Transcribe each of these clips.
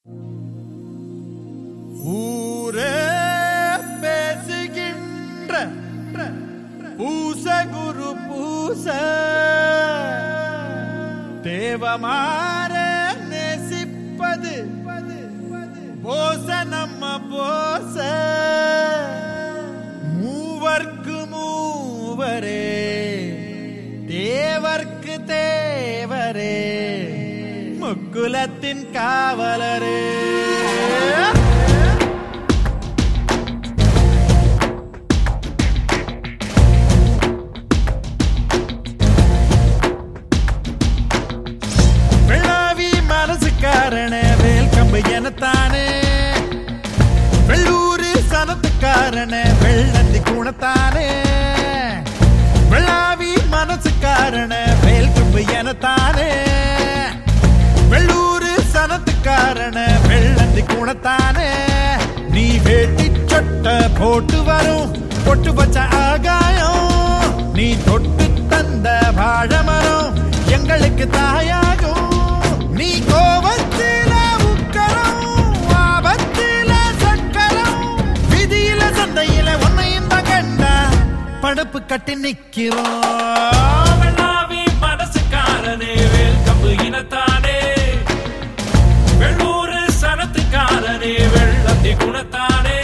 ஊரே பேசுகின்ற பூச குரு பூச தேவமாற நேசிப்பது போச நம்ம போச மூவர்க்கு மூவரே தேவர்க்கு தேவரே முக்குலத்தின் காவலரே வெள்ளாவி மனசுக்காரன வேல் கம்பு எனத்தானே வெள்ளூரு சனத்துக்காரன வெள்ளந்தி குணத்தானே வெள்ளாவி மனசுக்காரன வேல் கம்பு எனத்தானே வெள்ளூரு சனத்துக்காரன வெள்ளந்தி குணத்தானே நீ வேட்டி சொட்ட போட்டு வரும் பொட்டு வச்ச ஆகாயம் நீ தொட்டு தந்த வாழமரம் எங்களுக்கு தாயாகும் நீ கோபத்தில உக்கரம் ஆபத்தில சக்கரம் விதியில சந்தையில உன்னையும் தான் கண்டா படுப்பு கட்டி நிக்கிறோம் வெள்ளாவி மனசுக்காரனே வேல் கம்பு இனத்தானே வெள்ளூரு சனத்துக்காரனே வெள்ளத்தி குணத்தானே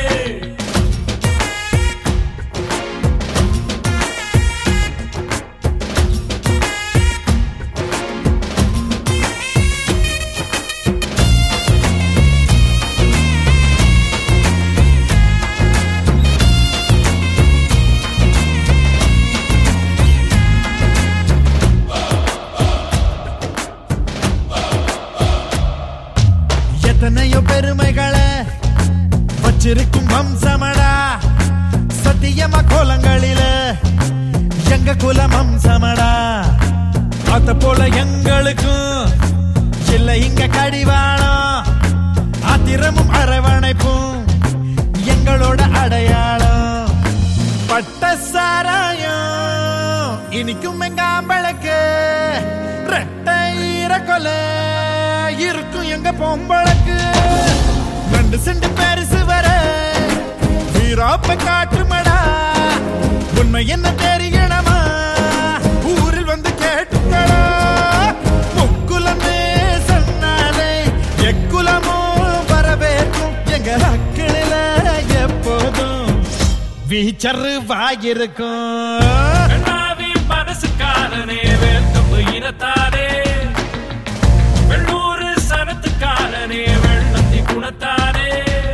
எத்தனையோ பெருமைகளை வச்சிருக்கும் வம்சமடா சத்தியமா கோலங்களில எங்க குலம் வம்சமடா அத போல எங்களுக்கும் இல்ல இங்க கடிவாளம் ஆத்திரமும் அரவணைப்பும் எங்களோட அடையாளம் பட்ட சாராயம் இனிக்கும் எங்க ஆம்பளுக்கு ரெட்டை ஈர கொலை இருக்கும் எங்க பொம்பளுக்கு ரெண்டு செண்டு பெருசு வர வீராப்ப காட்டுமடா உண்மை என்ன தெரியணுமா ஊரில் வந்து கேட்டுக்கடா முக்குலமே சொன்னாலே எக்குலமோ வரவேற்கும் எங்க அக்கிளில எப்போதும் வீச்சரு வாயிருக்கும் வெள்ளாவி மனசுக்காரனே வேல் கம்பு இனத்தானே வெள்ளூரு சனத்துக்காரனே வெள்ளத்தி குணத்தானே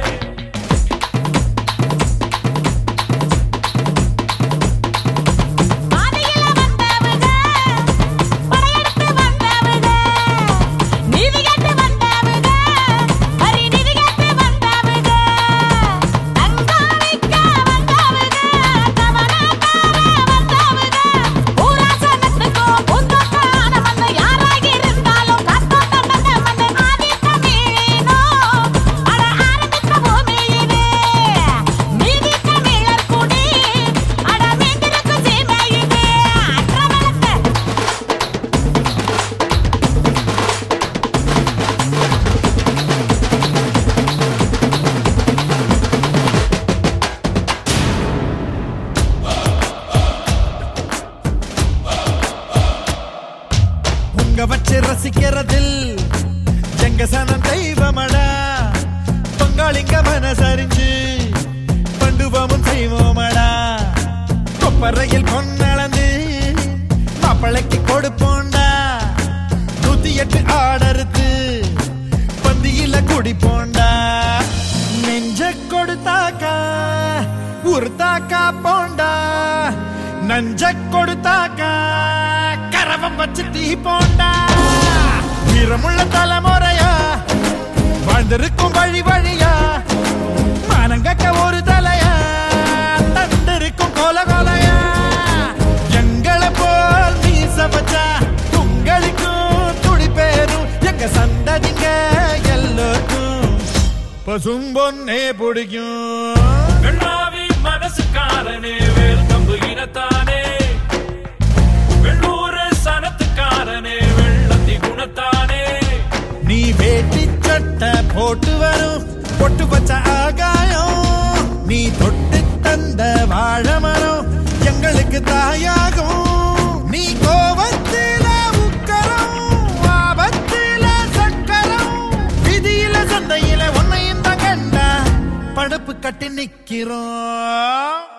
பாதையில வந்தவங்க படையெடுத்து வந்தவங்க நீதி கேட்டு வந்தவங்க வரி நிதி கேட்டு வந்தவங்க தங்கம் விற்க வந்தவங்க தவணக்கார வந்தவங்க ஊராசனத்துக்கும் பூந்தோட்டான மண்ணு யாராக இருந்தாலும் காத்தோட்டம் வந்த மண்ணு ஆதி தமிழினோ அட ஆரம்பித்த பூமியிலே நீதி தமிழர் குடி அட மீண்டிருக்கும் சீமையிலே அற்றவளத்தை உங்க வச்சு ரசிக்கிறதில் எங்க சனம் தெய்வமடா பங்காளிங்க மனசறிஞ்சு பண்டுவமும் செய்வோமடா கொப்பரையில் பொன்னளந்து மாப்பிளைக்கு கொடுப்போண்டா நூத்தி எட்டு ஆடறுத்து பந்தியில குடிப்போண்டா நெஞ்ச கொடுத்தாக்கா உருத்தாக்கா போண்டா நஞ்ச கொடுத்தாக்கா கரவம் வச்சு தீ போண்டா வீரமுள்ள தலைமுறையா வாழ்ந்திருக்கும் வழி வழியா மானங்கக்க ஒரு தலையா தந்திருக்கும் கோல கோலையா எங்களை போல் மீச வச்சா உங்களுக்கும் துடி பேரும் எங்க சந்ததிங்க எல்லோருக்கும் பசும்பொன்னே பிடிக்கும் வெள்ளாவி மனசுக்காரனே வேல் கம்பு இனத்தானே வெள்ளூரு சனத்துக்காரனே வெள்ளத்தி குணத்தானே நீ வேட்டி சட்ட போட்டு வரும் பொட்டு பச்ச ஆகாயம் நீ தொட்டு தந்த வாழ மரம் எங்களுக்கு தாயாகும் நீ கோபத்தில உக்கரம் ஆபத்தில சக்கரம் விதியில சந்தையில உன்னையும் தான் கண்டா படுப்பு கட்டி நிக்கிறோம்